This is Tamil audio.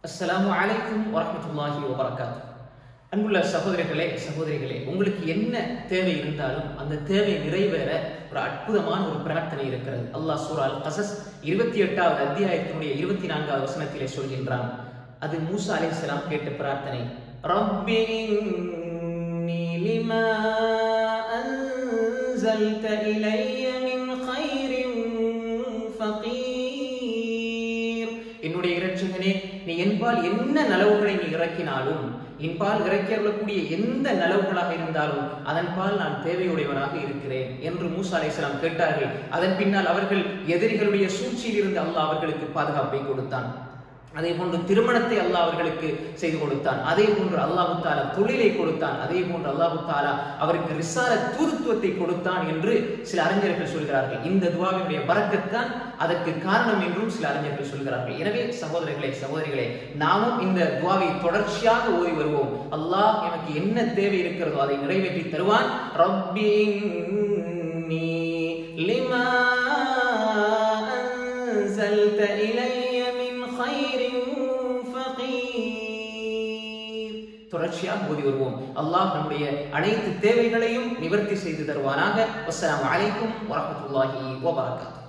அஸ்ஸலாமு அலைக்கும் வரஹ்மத்துல்லாஹி வபரகாத்து அன்புள்ள சகோதரர்களே சகோதரிகளே உங்களுக்கு என்ன தேவை இருந்தாலும் அந்த தேவை நிறைவேற ஒரு அற்புதமான ஒரு பிரார்த்தனை இருக்கிறது அல்லாஹ் சூரா அல் கசஸ் இருபத்தி எட்டாவது அத்தியாயத்தினுடைய இருபத்தி நான்காவது வசனத்திலே சொல்கின்றான் அது மூசா அலைஹிஸ்ஸலாம் கேட்ட பிரார்த்தனை ரப்பி இன்னி லிமா அன்ஸல்த இலைய மின் கைரின் ஃபகீர் என்னுடைய இரட்சகனே நீ என்பால் என்ன நலவுகளை நீ இறக்கினாலும் என்பால் இறக்கியக்கூடிய எந்த நலவுகளாக இருந்தாலும் அதன்பால் நான் தேவையுடையவனாக இருக்கிறேன் என்று மூசா அலைஹிஸ்ஸலாம் கேட்டார்கள் அதன் பின்னால் அவர்கள் எதிரிகளுடைய சூழ்ச்சியில் இருந்து அல்லாஹ் அவர்களுக்கு பாதுகாப்பை கொடுத்தான் அதே போன்று திருமணத்தை அல்லாஹ் அவர்களுக்கு செய்து கொடுத்தான் அதே போன்று அல்லாஹு தாலா தொழிலை கொடுத்தான் அதே போன்று அல்லாஹு தாலா அவருக்கு ரிசால தூதுத்துவத்தை கொடுத்தான் என்று சில அறிஞர்கள் சொல்கிறார்கள் இந்த துவாவினுடைய பறக்கத்தான் அதற்கு காரணம் என்றும் சில அறிஞர்கள் சொல்கிறார்கள் எனவே சகோதரர்களே சகோதரிகளே நாமும் இந்த துவாவை தொடர்ச்சியாக ஓதி வருவோம் அல்லாஹ் எனக்கு என்ன தேவை இருக்கிறதோ அதை நிறைவேற்றி தருவான் ரப்பி இன்னி லிமா அன்ஸல்த இலைய மின் கைரின் ஃபகீர் தொடர்ச்சியாக ஓதி வருவோம் அல்லாஹ் நம்முடைய அனைத்து தேவைகளையும் நிவர்த்தி செய்து தருவானாக அஸ்ஸலாமு அலைக்கும் வரஹ்மத்துல்லாஹி வபரகாத்துஹு